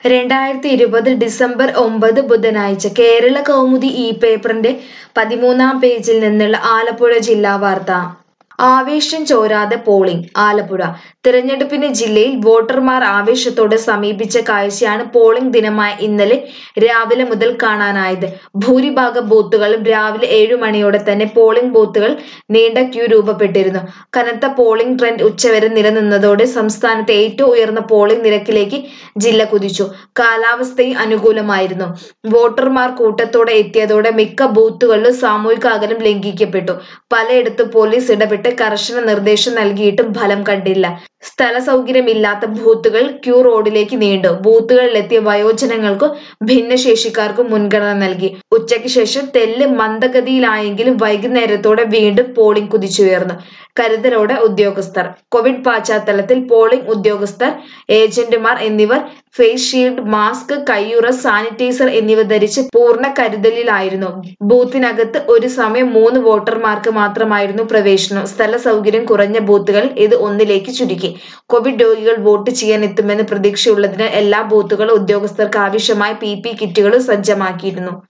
രണ്ടായിരത്തി ഇരുപത് ഡിസംബർ ഒമ്പത് ബുധനാഴ്ച കേരള കൗമുദി ഈ പേപ്പറിന്റെ പതിമൂന്നാം പേജിൽ നിന്നുള്ള ആലപ്പുഴ ജില്ലാ വാർത്ത ആവേശം ചോരാതെ പോളിംഗ് ആലപ്പുഴ തിരഞ്ഞെടുപ്പിന് ജില്ലയിൽ വോട്ടർമാർ ആവേശത്തോടെ സമീപിച്ച കാഴ്ചയാണ് പോളിംഗ് ദിനമായ ഇന്നലെ രാവിലെ മുതൽ കാണാനായത് ഭൂരിഭാഗം ബൂത്തുകളും രാവിലെ ഏഴു മണിയോടെ തന്നെ പോളിംഗ് ബൂത്തുകൾ നീണ്ട ക്യൂ രൂപപ്പെട്ടിരുന്നു കനത്ത പോളിംഗ് ട്രെൻഡ് ഉച്ചവരെ നിലനിന്നതോടെ സംസ്ഥാനത്തെ ഏറ്റവും ഉയർന്ന പോളിംഗ് നിരക്കിലേക്ക് ജില്ല കുതിച്ചു കാലാവസ്ഥയും അനുകൂലമായിരുന്നു വോട്ടർമാർ കൂട്ടത്തോടെ എത്തിയതോടെ മിക്ക ബൂത്തുകളിലും സാമൂഹിക അകലം ലംഘിക്കപ്പെട്ടു പലയിടത്തും പോലീസ് ഇടപെട്ട് കർശന നിർദ്ദേശം നൽകിയിട്ടും ഫലം കണ്ടില്ല സ്ഥല സൗകര്യമില്ലാത്ത ബൂത്തുകൾ ക്യൂ റോഡിലേക്ക് നീണ്ടു ബൂത്തുകളിലെത്തിയ വയോജനങ്ങൾക്കും ഭിന്നശേഷിക്കാർക്കും മുൻഗണന നൽകി ഉച്ചയ്ക്ക് ശേഷം തെല്ല് മന്ദഗതിയിലായെങ്കിലും വൈകുന്നേരത്തോടെ വീണ്ടും പോളിംഗ് കുതിച്ചുയർന്നു കരുതലോടെ ഉദ്യോഗസ്ഥർ കോവിഡ് പശ്ചാത്തലത്തിൽ പോളിംഗ് ഉദ്യോഗസ്ഥർ ഏജന്റുമാർ എന്നിവർ ഫേസ് ഷീൽഡ് മാസ്ക് കയ്യുറ സാനിറ്റൈസർ എന്നിവ ധരിച്ച് പൂർണ്ണ കരുതലിലായിരുന്നു ബൂത്തിനകത്ത് ഒരു സമയം മൂന്ന് വോട്ടർമാർക്ക് മാത്രമായിരുന്നു പ്രവേശനം സ്ഥല സൗകര്യം കുറഞ്ഞ ബൂത്തുകൾ ഇത് ഒന്നിലേക്ക് ചുരുക്കി കോവിഡ് രോഗികൾ വോട്ട് ചെയ്യാൻ എത്തുമെന്ന് പ്രതീക്ഷയുള്ളതിനാൽ എല്ലാ ബൂത്തുകളും ഉദ്യോഗസ്ഥർക്ക് ആവശ്യമായ പി പി കിറ്റുകളും സജ്ജമാക്കിയിരുന്നു